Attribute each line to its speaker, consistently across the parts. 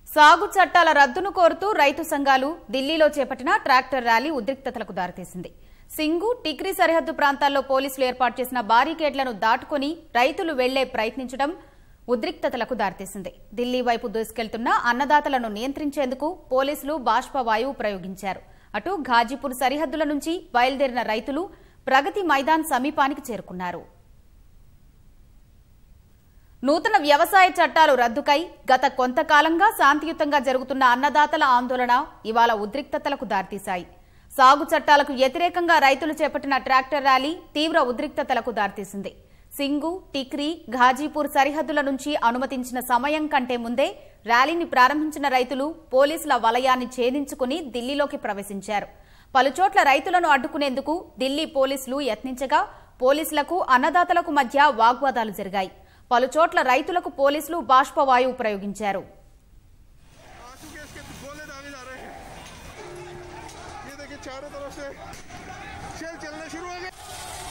Speaker 1: సాగు చట్టాల రద్దును కోరుతూ రైతు సంఘాలు ఢిల్లీలో చేపట్టిన ట్రాక్టర్ ర్యాలీ ఉద్రిక్తతలకు దారితీసింది సింగు టిక్రీ సరిహద్దు ప్రాంతాల్లో పోలీసులు ఏర్పాటు చేసిన బారికేడ్లను దాటుకుని రైతులు వెళ్లే ప్రయత్నించడం ఉద్రిక్తతలకు దారితీసింది ఢిల్లీ వైపు దూసుకెళ్తున్న అన్నదాతలను నియంత్రించేందుకు పోలీసులు బాష్పవాయువు ప్రయోగించారు అటు ఘాజీపూర్ సరిహద్దుల నుంచి బయలుదేరిన రైతులు ప్రగతి మైదాన్ సమీపానికి చేరుకున్నారు నూతన వ్యవసాయ చట్టాలు రద్దుకై గత కొంతకాలంగా శాంతియుతంగా జరుగుతున్న అన్నదాతల ఆందోళన ఇవాళ ఉద్రిక్తతలకు దారితీశాయి సాగు చట్టాలకు వ్యతిరేకంగా రైతులు చేపట్టిన ట్రాక్టర్ ర్యాలీ తీవ్ర ఉద్రిక్తతలకు దారితీసింది సింగు టిక్రీ ఘాజీపూర్ సరిహద్దుల నుంచి అనుమతించిన సమయం కంటే ముందే ర్యాలీని ప్రారంభించిన రైతులు పోలీసుల వలయాన్ని ఛేదించుకుని ఢిల్లీలోకి ప్రవేశించారు పలుచోట్ల రైతులను అడ్డుకునేందుకు ఢిల్లీ పోలీసులు యత్నించగా పోలీసులకు అన్నదాతలకు మధ్య వాగ్వాదాలు జరిగాయి పలుచోట్ల రైతులకు పోలీసులు బాష్పవాయువు ప్రయోగించారు
Speaker 2: आंसू के इसके गोले दागे जा रहे हैं ये देखिए चारों तरफ से शेल चलने शुरू हो गए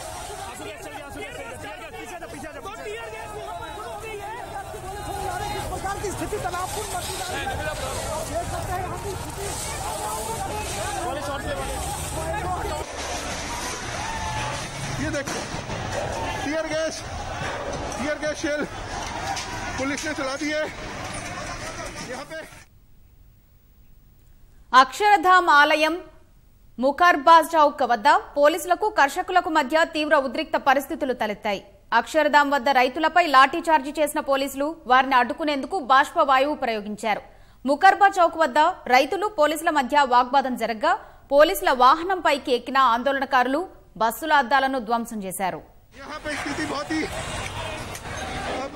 Speaker 3: इस प्रकार की स्थिति तनावपूर्ण बनती जा रही है देख सकते हैं यहाँ की स्थिति
Speaker 2: ये देखो tear gas tear gas shell police ने चला दी है यहाँ पे
Speaker 1: అక్షరధామ్ ఆలయం ముఖర్బాజ్ చౌక్ వద్ద పోలీసులకు కర్షకులకు మధ్య తీవ్ర ఉద్రిక్త పరిస్థితులు తలెత్తాయి అక్షరధామ్ వద్ద రైతులపై లాఠీచార్జి చేసిన పోలీసులు వారిని అడ్డుకునేందుకు బాష్పవాయువు ప్రయోగించారు ముకర్బా చౌక్ వద్ద రైతులు పోలీసుల మధ్య వాగ్వాదం జరగ్గా పోలీసుల వాహనంపైకి ఎక్కిన ఆందోళనకారులు బస్సుల అద్దాలను ధ్వంసం చేశారు
Speaker 2: यहाँ पे स्थिति बहुत ही अब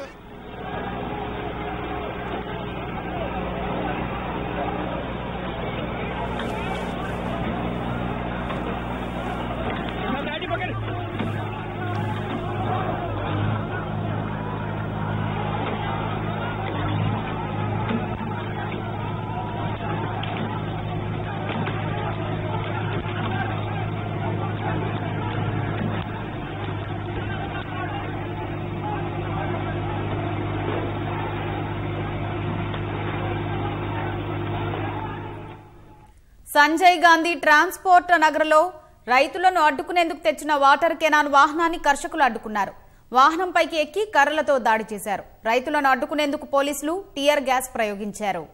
Speaker 1: సంజయ్ గాంధీ ట్రాన్స్పోర్ట్ నగర్లో రైతులను అడ్డుకునేందుకు తెచ్చిన వాటర్ కెనాన్ వాహనాన్ని కర్షకులు అడ్డుకున్నారు వాహనంపైకి ఎక్కి కర్రలతో దాడి చేశారు రైతులను అడ్డుకునేందుకు పోలీసులు టీయర్ గ్యాస్ ప్రయోగించారు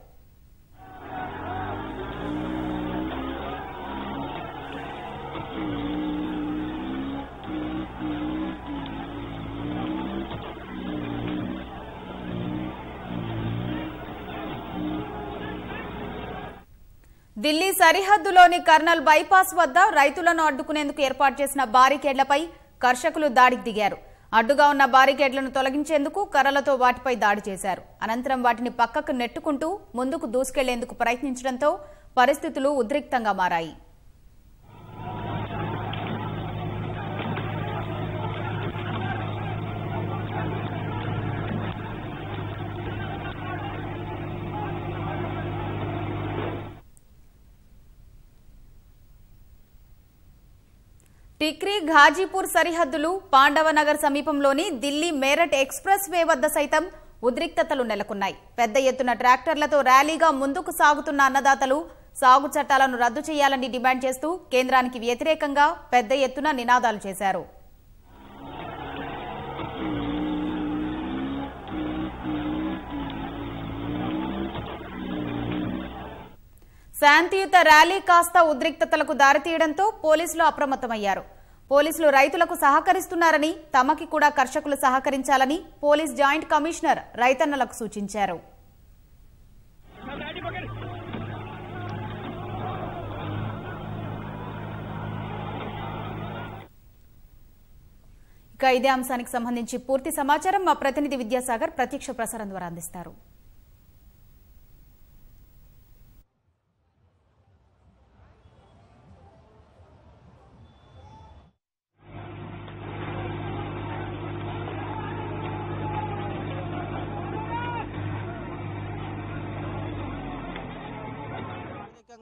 Speaker 1: ఢిల్లీ సరిహద్దులోని కర్నల్ బైపాస్ వద్ద రైతులను అడ్డుకునేందుకు ఏర్పాటు చేసిన బారికేడ్లపై కర్షకులు దాడికి దిగారు అడ్డుగా ఉన్న బారికేడ్లను తొలగించేందుకు కర్రలతో వాటిపై దాడి చేశారు అనంతరం వాటిని పక్కకు నెట్టుకుంటూ ముందుకు దూసుకెళ్లేందుకు ప్రయత్నించడంతో పరిస్థితులు ఉద్రిక్తంగా మారాయి టిక్రీ ఘాజీపూర్ సరిహద్దులు పాండవనగర్ సమీపంలోని ఢిల్లీ మేరట్ ఎక్స్ప్రెస్ వే వద్ద సైతం ఉద్రిక్తతలు నెలకొన్నాయి పెద్ద ఎత్తున ట్రాక్టర్లతో ర్యాలీగా ముందుకు సాగుతున్న అన్నదాతలు సాగు చట్టాలను రద్దు చేయాలని డిమాండ్ చేస్తూ కేంద్రానికి వ్యతిరేకంగా పెద్ద ఎత్తున నినాదాలు చేశారు శాంతియుత ర్యాలీ కాస్త ఉద్రిక్తతలకు దారితీయడంతో పోలీసులు అప్రమత్తమయ్యారు పోలీసులు రైతులకు సహకరిస్తున్నారని తమకి కూడా కర్షకులు సహకరించాలని పోలీస్ జాయింట్ కమిషనర్ రైతన్నలకు సూచించారు ఇక ఇదే అంశానికి సంబంధించి పూర్తి సమాచారం మా ప్రతినిధి విద్యాసాగర్ ప్రత్యక్ష ప్రసారం ద్వారా అందిస్తారు
Speaker 4: వ్యతిరేకంగా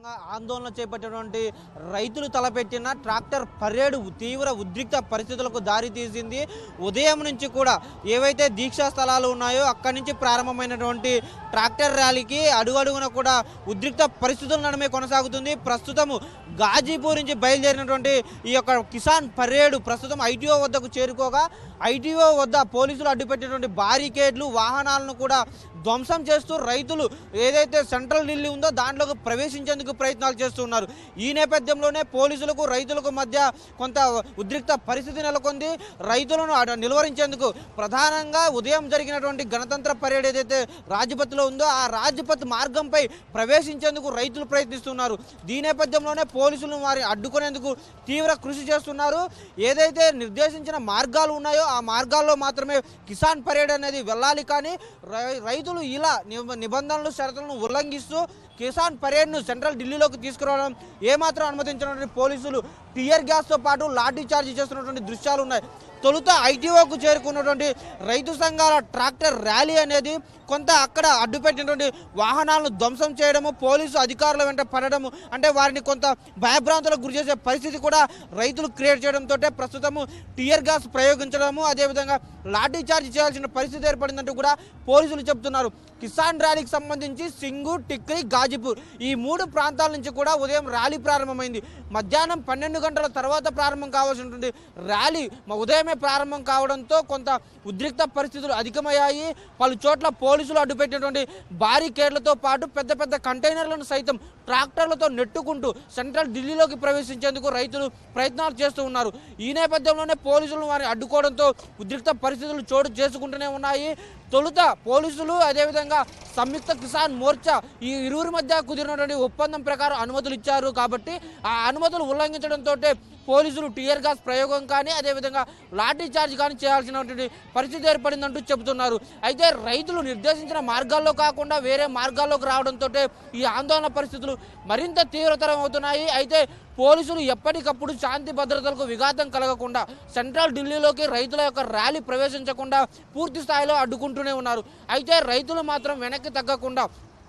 Speaker 4: వ్యాప్తంగా ఆందోళన చేపట్టినటువంటి రైతులు తలపెట్టిన ట్రాక్టర్ పరేడు తీవ్ర ఉద్రిక్త పరిస్థితులకు దారితీసింది ఉదయం నుంచి కూడా ఏవైతే దీక్షా స్థలాలు ఉన్నాయో అక్కడి నుంచి ప్రారంభమైనటువంటి ట్రాక్టర్ ర్యాలీకి అడుగడుగున కూడా ఉద్రిక్త పరిస్థితుల నడుమే కొనసాగుతుంది ప్రస్తుతము గాజీపూర్ నుంచి బయలుదేరినటువంటి ఈ యొక్క కిసాన్ పరేడు ప్రస్తుతం ఐటీఓ వద్దకు చేరుకోగా ఐటీఓ వద్ద పోలీసులు అడ్డుపెట్టినటువంటి బారికేడ్లు వాహనాలను కూడా ధ్వంసం చేస్తూ రైతులు ఏదైతే సెంట్రల్ ఢిల్లీ ఉందో దాంట్లోకి ప్రవేశించేందుకు ప్రయత్నాలు చేస్తున్నారు ఈ నేపథ్యంలోనే పోలీసులకు రైతులకు మధ్య కొంత ఉద్రిక్త పరిస్థితి నెలకొంది రైతులను అడ- నిలువరించేందుకు ప్రధానంగా ఉదయం జరిగినటువంటి గణతంత్ర పరేడ్ ఏదైతే రాజ్పథ్లో ఉందో ఆ రాజ్పథ్ మార్గంపై ప్రవేశించేందుకు రైతులు ప్రయత్నిస్తున్నారు దీని నేపథ్యంలోనే పోలీసులు వారి అడ్డుకునేందుకు తీవ్ర కృషి చేస్తున్నారు ఏదైతే నిర్దేశించిన మార్గాలు ఉన్నాయో ఆ మార్గాల్లో మాత్రమే కిసాన్ పరేడ్ అనేది వెళ్ళాలి కానీ రై- రైతులు ఇలా నిబ- నిబంధనలు షరతులను ఉల్లంఘిస్తూ కిసాన్ పరేడ్ను సెంట్రల్ ఢిల్లీలోకి తీసుకురావడం ఏమాత్రం అనుమతించినటువంటి పోలీసులు టియర్ గ్యాస్తో పాటు లాఠీ చార్జ్ చేస్తున్నటువంటి దృశ్యాలు ఉన్నాయి తొలుత ఐటీఓకు చేరుకున్నటువంటి రైతు సంఘాల ట్రాక్టర్ ర్యాలీ అనేది కొంత అక్కడ అడ్డుపెట్టినటువంటి వాహనాలను ధ్వంసం చేయడము పోలీసు అధికారుల వెంట పడడము అంటే వారిని కొంత భయభ్రాంతులకు గురి చేసే పరిస్థితి కూడా రైతులు క్రియేట్ చేయడంతో ప్రస్తుతము టియర్ గ్యాస్ ప్రయోగించడము అదేవిధంగా లాఠీ చార్జ్ చేయాల్సిన పరిస్థితి ఏర్పడిందంటూ కూడా పోలీసులు చెప్తున్నారు కిసాన్ ర్యాలీకి సంబంధించి సింగు టిక్రీ గాజీపూర్ ఈ మూడు ప్రాంతాల నుంచి కూడా ఉదయం ర్యాలీ ప్రారంభమైంది మధ్యాహ్నం పన్నెండు గంటల తర్వాత ప్రారంభం కావాల్సినటువంటి ర్యాలీ మ- ఉదయమే ప్రారంభం కావడంతో కొంత ఉద్రిక్త పరిస్థితులు అధికమయ్యాయి పలు చోట్ల పోలీసులు అడ్డుపెట్టినటువంటి బారికేడ్లతో పాటు పెద్ద పెద్ద కంటైనర్లను సైతం ట్రాక్టర్లతో నెట్టుకుంటూ సెంట్రల్ ఢిల్లీలోకి ప్రవేశించేందుకు రైతులు ప్రయత్నాలు చేస్తూ ఉన్నారు ఈ నేపథ్యంలోనే పోలీసులు వారిని అడ్డుకోవడంతో ఉద్రిక్త పరిస్థితులు చోటు చేసుకుంటూనే ఉన్నాయి తొలుత పోలీసులు అదేవిధంగా సంయుక్త కిసాన్ మోర్చా ఈ ఇరువురి మధ్య కుదిరినటువంటి ఒప్పందం ప్రకారం అనుమతులు ఇచ్చారు కాబట్టి ఆ అనుమతులు ఉల్లంఘించడంతో పోలీసులు టియర్ గ్యాస్ ప్రయోగం కానీ అదేవిధంగా లాఠీ చార్జ్ కానీ చేయాల్సినటువంటి పరిస్థితి ఏర్పడిందంటూ చెబుతున్నారు అయితే రైతులు నిర్దేశించిన మార్గాల్లో కాకుండా వేరే మార్గాల్లోకి రావడంతో ఈ ఆందోళన పరిస్థితులు మరింత తీవ్రతరం అవుతున్నాయి అయితే పోలీసులు ఎప్పటికప్పుడు శాంతి భద్రతలకు విఘాతం కలగకుండా సెంట్రల్ ఢిల్లీలోకి రైతుల యొక్క ర్యాలీ ప్రవేశించకుండా పూర్తి స్థాయిలో అడ్డుకుంటూనే ఉన్నారు అయితే రైతులు మాత్రం వెనక్కి తగ్గకుండా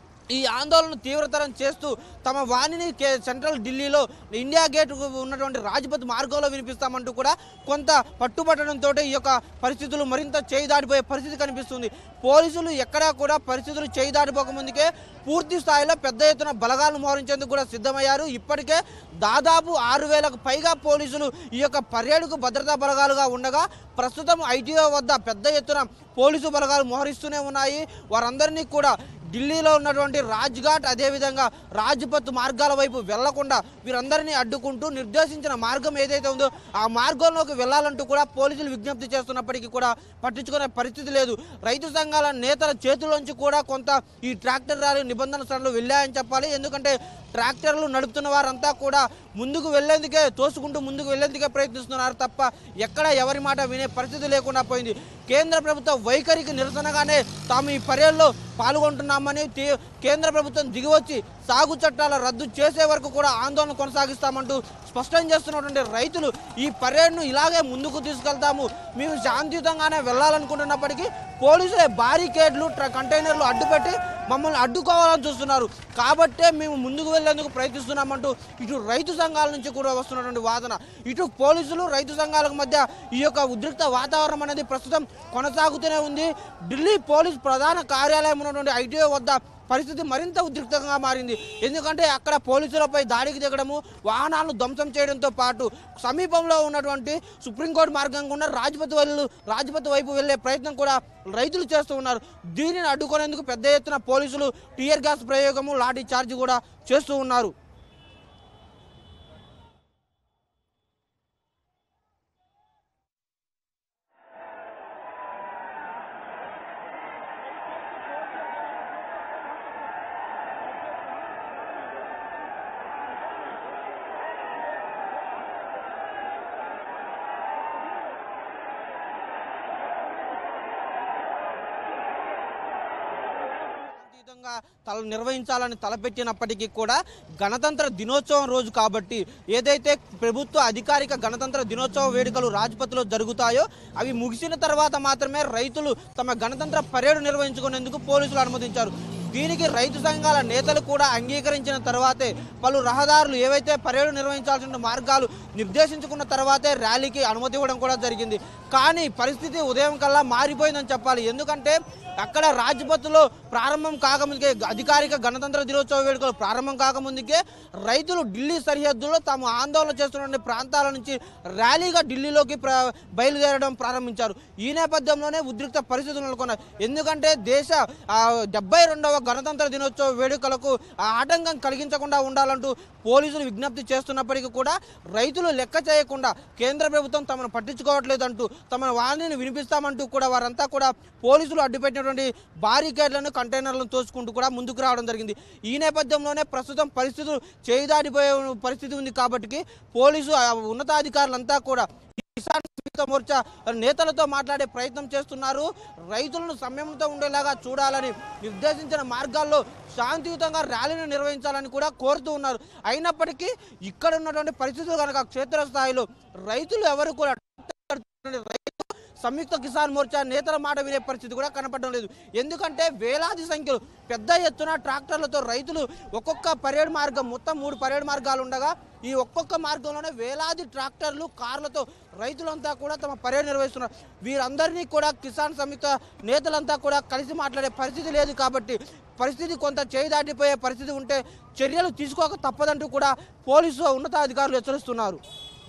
Speaker 4: ఈ ఆందోళన తీవ్రతరం చేస్తూ తమ వాణిని కే సెంట్రల్ ఢిల్లీలో ఇండియా గేట్ ఉన్నటువంటి రాజ్పథ్ మార్గంలో వినిపిస్తామంటూ కూడా కొంత పట్టుబట్టడంతో ఈ యొక్క పరిస్థితులు మరింత చేయి దాటిపోయే పరిస్థితి కనిపిస్తుంది పోలీసులు ఎక్కడా కూడా పరిస్థితులు చేయి దాటిపోక ముందుకే పూర్తి స్థాయిలో పెద్ద ఎత్తున బలగాలను మోహరించేందుకు కూడా సిద్ధమయ్యారు ఇప్పటికే దాదాపు ఆరు వేలకు పైగా పోలీసులు ఈ యొక్క పర్యాడుకు భద్రతా బలగాలుగా ఉండగా ప్రస్తుతం ఐటీఓ వద్ద పెద్ద ఎత్తున పోలీసు బలగాలు మోహరిస్తూనే ఉన్నాయి వారందరినీ కూడా ఢిల్లీలో ఉన్నటువంటి రాజ్ఘాట్ అదేవిధంగా రాజ్పథ్ మార్గాల వైపు వెళ్లకుండా వీరందరినీ అడ్డుకుంటూ నిర్దేశించిన మార్గం ఏదైతే ఉందో ఆ మార్గంలోకి వెళ్ళాలంటూ కూడా పోలీసులు విజ్ఞప్తి చేస్తున్నప్పటికీ కూడా పట్టించుకునే పరిస్థితి లేదు రైతు సంఘాల నేతల చేతుల్లోంచి కూడా కొంత ఈ ట్రాక్టర్ ర్యాలీ నిబంధన సరళలు వెళ్ళాయని చెప్పాలి ఎందుకంటే ట్రాక్టర్లు నడుపుతున్న వారంతా కూడా ముందుకు వెళ్లేందుకే తోసుకుంటూ ముందుకు వెళ్లేందుకే ప్రయత్నిస్తున్నారు తప్ప ఎక్కడ ఎవరి మాట వినే పరిస్థితి లేకుండా పోయింది కేంద్ర ప్రభుత్వ వైఖరికి నిరసనగానే తాము ఈ పర్యల్లో పాల్గొంటున్నామని తీ- కేంద్ర ప్రభుత్వం దిగివచ్చి సాగు చట్టాల రద్దు చేసే వరకు కూడా ఆందోళన కొనసాగిస్తామంటూ స్పష్టం చేస్తున్నటువంటి రైతులు ఈ పర్యటనను ఇలాగే ముందుకు తీసుకెళ్తాము మేము శాంతియుతంగానే వెళ్ళాలనుకుంటున్నప్పటికీ పోలీసులే బారికేడ్లు ట్ర- కంటైనర్లు అడ్డుపెట్టి మమ్మల్ని అడ్డుకోవాలని చూస్తున్నారు కాబట్టే మేము ముందుకు వెళ్లేందుకు ప్రయత్నిస్తున్నామంటూ ఇటు రైతు సంఘాల నుంచి కూడా వస్తున్నటువంటి వాదన ఇటు పోలీసులు రైతు సంఘాలకు మధ్య ఈ యొక్క ఉద్రిక్త వాతావరణం అనేది ప్రస్తుతం కొనసాగుతూనే ఉంది ఢిల్లీ పోలీస్ ప్రధాన కార్యాలయం ఉన్నటువంటి ఐటీఓ వద్ద పరిస్థితి మరింత ఉద్రిక్తంగా మారింది ఎందుకంటే అక్కడ పోలీసులపై దాడికి దిగడము వాహనాలను ధ్వంసం చేయడంతో పాటు సమీపంలో ఉన్నటువంటి సుప్రీంకోర్టు మార్గం గుండా రాజ్పథ్ వెళ్ళు రాజ్పథ్ వైపు వెళ్లే ప్రయత్నం కూడా రైతులు చేస్తూ ఉన్నారు దీనిని అడ్డుకునేందుకు పెద్ద ఎత్తున పోలీసులు టియర్ గ్యాస్ ప్రయోగము లాఠీ చార్జ్ కూడా చేస్తూ ఉన్నారు శాంతియుతంగా తల నిర్వహించాలని తలపెట్టినప్పటికీ కూడా గణతంత్ర దినోత్సవం రోజు కాబట్టి ఏదైతే ప్రభుత్వ అధికారిక గణతంత్ర దినోత్సవ వేడుకలు రాజ్పథ్లో జరుగుతాయో అవి ముగిసిన తర్వాత మాత్రమే రైతులు తమ గణతంత్ర పరేడ్ నిర్వహించుకునేందుకు పోలీసులు అనుమతించారు దీనికి రైతు సంఘాల నేతలు కూడా అంగీకరించిన తర్వాతే పలు రహదారులు ఏవైతే పర్యటన నిర్వహించాల్సిన మార్గాలు నిర్దేశించుకున్న తర్వాతే ర్యాలీకి అనుమతి ఇవ్వడం కూడా జరిగింది కానీ పరిస్థితి ఉదయం కల్లా మారిపోయిందని చెప్పాలి ఎందుకంటే అక్కడ రాజ్పథ్లో ప్రారంభం కాకముందుకే అధికారిక గణతంత్ర దినోత్సవ వేడుకలు ప్రారంభం కాకముందుకే రైతులు ఢిల్లీ సరిహద్దులో తాము ఆందోళన చేస్తున్న ప్రాంతాల నుంచి ర్యాలీగా ఢిల్లీలోకి ప్ర బయలుదేరడం ప్రారంభించారు ఈ నేపథ్యంలోనే ఉద్రిక్త పరిస్థితులు నెలకొన్నాయి ఎందుకంటే దేశ డెబ్బై రెండవ గణతంత్ర దినోత్సవ వేడుకలకు ఆ ఆటంకం కలిగించకుండా ఉండాలంటూ పోలీసులు విజ్ఞప్తి చేస్తున్నప్పటికీ కూడా రైతులు లెక్క చేయకుండా కేంద్ర ప్రభుత్వం తమను పట్టించుకోవట్లేదంటూ తమ వాణిని వినిపిస్తామంటూ కూడా వారంతా కూడా పోలీసులు అడ్డుపెట్టినటువంటి బారికేడ్లను కంటైనర్లను తోసుకుంటూ కూడా ముందుకు రావడం జరిగింది ఈ నేపథ్యంలోనే ప్రస్తుతం పరిస్థితులు చేయిదాడిపోయే పరిస్థితి ఉంది కాబట్టి పోలీసు ఆ ఉన్నతాధికారులంతా కూడా కిసాన్ సంయుక్త మోర్చా నేతలతో మాట్లాడే ప్రయత్నం చేస్తున్నారు రైతులను సంయమనంతో ఉండేలాగా చూడాలని నిర్దేశించిన మార్గాల్లో శాంతియుతంగా ర్యాలీని నిర్వహించాలని కూడా కోరుతూ ఉన్నారు అయినప్పటికీ ఇక్కడ ఉన్నటువంటి పరిస్థితులు కనుక క్షేత్రస్థాయిలో రైతులు ఎవరు కూడా రైతు సంయుక్త కిసాన్ మోర్చా నేతల మాట వినే పరిస్థితి కూడా కనపడడం లేదు ఎందుకంటే వేలాది సంఖ్యలో పెద్ద ఎత్తున ట్రాక్టర్లతో రైతులు ఒక్కొక్క పరేడ్ మార్గం మొత్తం మూడు పరేడ్ మార్గాలు ఉండగా ఈ ఒక్కొక్క మార్గంలోనే వేలాది ట్రాక్టర్లు కార్లతో రైతులంతా కూడా తమ పర్యటన నిర్వహిస్తున్నారు వీరందరినీ కూడా కిసాన్ సంయుక్త నేతలంతా కూడా కలిసి మాట్లాడే పరిస్థితి లేదు కాబట్టి పరిస్థితి కొంత చేయి దాటిపోయే పరిస్థితి ఉంటే చర్యలు తీసుకోక తప్పదంటూ కూడా పోలీసు ఉన్నతాధికారులు హెచ్చరిస్తున్నారు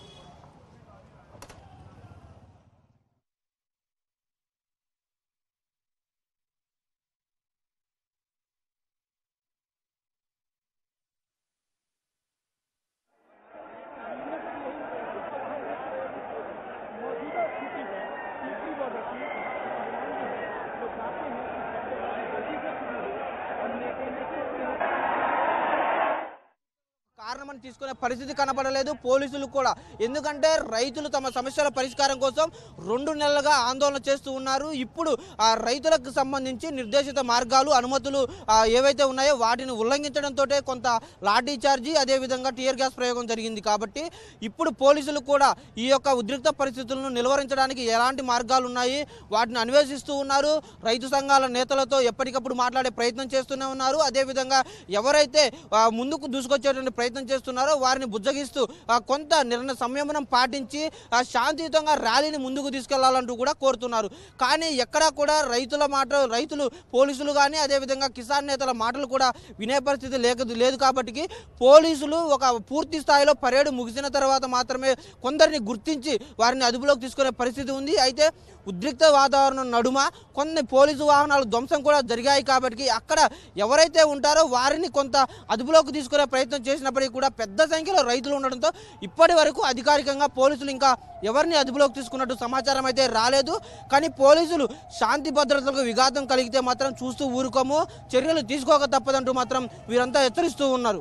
Speaker 4: కారణమని తీసుకునే పరిస్థితి కనపడలేదు పోలీసులు కూడా ఎందుకంటే రైతులు తమ సమస్యల పరిష్కారం కోసం రెండు నెలలుగా ఆందోళన చేస్తూ ఉన్నారు ఇప్పుడు ఆ రైతులకు సంబంధించి నిర్దేశిత మార్గాలు అనుమతులు ఆ, ఏవైతే ఉన్నాయో వాటిని ఉల్లంఘించడంతో కొంత లాఠీ చార్జీ అదేవిధంగా టీయర్ గ్యాస్ ప్రయోగం జరిగింది కాబట్టి ఇప్పుడు పోలీసులు కూడా ఈ యొక్క ఉద్రిక్త పరిస్థితులను నిలువరించడానికి ఎలాంటి మార్గాలు ఉన్నాయి వాటిని అన్వేషిస్తూ ఉన్నారు రైతు సంఘాల నేతలతో ఎప్పటికప్పుడు మాట్లాడే ప్రయత్నం చేస్తూనే ఉన్నారు అదేవిధంగా ఎవరైతే ఆ, ముందుకు దూసుకొచ్చేటువంటి ప్రయత్నం చేస్తున్నారో వారిని బుజ్జగిస్తూ ఆ, కొంత నిర్ణ సంయమనం పాటించి ఆ, శాంతియుతంగా ర్యాలీని ముందుకు తీసుకెళ్లాలంటూ కూడా కోరుతున్నారు కానీ ఎక్కడా కూడా రైతుల మాట రైతులు పోలీసులు కానీ అదేవిధంగా కిసాన్ నేతల మాటలు కూడా వినే పరిస్థితి లేక లేదు కాబట్టి పోలీసులు ఒక పూర్తి స్థాయిలో పరేడ్ ముగిసిన తర్వాత మాత్రమే కొందరిని గుర్తించి వారిని అదుపులోకి తీసుకునే పరిస్థితి ఉంది అయితే ఉద్రిక్త వాతావరణం నడుమ కొన్ని పోలీసు వాహనాలు ధ్వంసం కూడా జరిగాయి కాబట్టి అక్కడ ఎవరైతే ఉంటారో వారిని కొంత అదుపులోకి తీసుకునే ప్రయత్నం చేసినప్పటికీ కూడా పెద్ద సంఖ్యలో రైతులు ఉండడంతో ఇప్పటి వరకు అధికారికంగా పోలీసులు ఇంకా ఎవరిని అదుపులోకి తీసుకున్నట్టు సమాచారం అయితే రాలేదు కానీ పోలీసులు శాంతి భద్రతలకు విఘాతం కలిగితే మాత్రం చూస్తూ ఊరుకోము చర్యలు తీసుకోక తప్పదంటూ మాత్రం వీరంతా హెచ్చరిస్తూ ఉన్నారు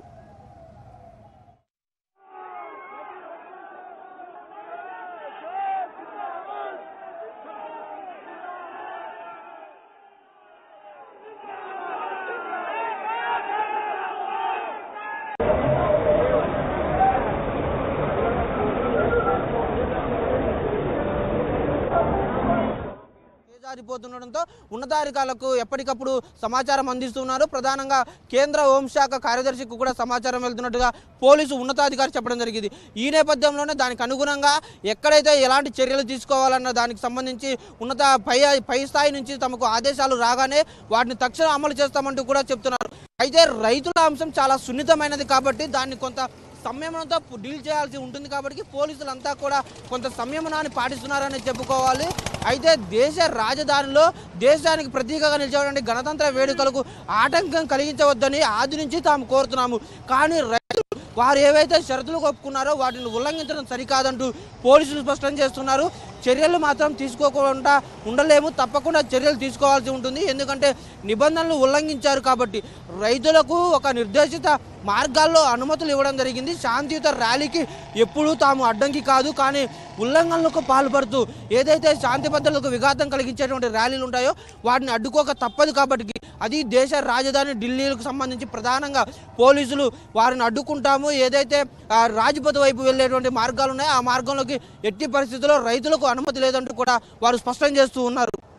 Speaker 4: చేజారిపోతుండడంతో ఉన్నతాధికారులకు ఎప్పటికప్పుడు సమాచారం అందిస్తున్నారు ప్రధానంగా కేంద్ర హోంశాఖ కార్యదర్శికి కూడా సమాచారం వెళ్తున్నట్టుగా పోలీసు ఉన్నతాధికారి చెప్పడం జరిగింది ఈ నేపథ్యంలోనే దానికి అనుగుణంగా ఎక్కడైతే ఎలాంటి చర్యలు తీసుకోవాలన్న దానికి సంబంధించి ఉన్నత పై పై స్థాయి నుంచి తమకు ఆదేశాలు రాగానే వాటిని తక్షణం అమలు చేస్తామంటూ కూడా చెప్తున్నారు అయితే రైతుల అంశం చాలా సున్నితమైనది కాబట్టి దాన్ని కొంత సంయమనంతో డీల్ చేయాల్సి ఉంటుంది కాబట్టి పోలీసులంతా కూడా కొంత సంయమనాన్ని పాటిస్తున్నారని చెప్పుకోవాలి అయితే దేశ రాజధానిలో దేశానికి ప్రతీకగా నిలిచేటువంటి గణతంత్ర వేడుకలకు ఆటంకం కలిగించవద్దని ఆది నుంచి తాము కోరుతున్నాము కానీ రైతులు వారు ఏవైతే షరతులు ఒప్పుకున్నారో వాటిని ఉల్లంఘించడం సరికాదంటూ పోలీసులు స్పష్టం చేస్తున్నారు చర్యలు మాత్రం తీసుకోకుండా ఉండలేము తప్పకుండా చర్యలు తీసుకోవాల్సి ఉంటుంది ఎందుకంటే నిబంధనలు ఉల్లంఘించారు కాబట్టి రైతులకు ఒక నిర్దేశిత మార్గాల్లో అనుమతులు ఇవ్వడం జరిగింది శాంతియుత ర్యాలీకి ఎప్పుడూ తాము అడ్డంకి కాదు కానీ ఉల్లంఘనలకు పాల్పడుతూ ఏదైతే శాంతి భద్రతలకు విఘాతం కలిగించేటువంటి ర్యాలీలు ఉంటాయో వాటిని అడ్డుకోక తప్పదు కాబట్టి అది దేశ రాజధాని ఢిల్లీలకు సంబంధించి ప్రధానంగా పోలీసులు వారిని అడ్డుకుంటాము ఏదైతే ఆ, రాజ్పథ్ వైపు వెళ్ళేటువంటి మార్గాలు ఉన్నాయో ఆ మార్గంలోకి ఎట్టి పరిస్థితుల్లో రైతులకు అనుమతి లేదంటూ కూడా వారు స్పష్టం చేస్తూ ఉన్నారు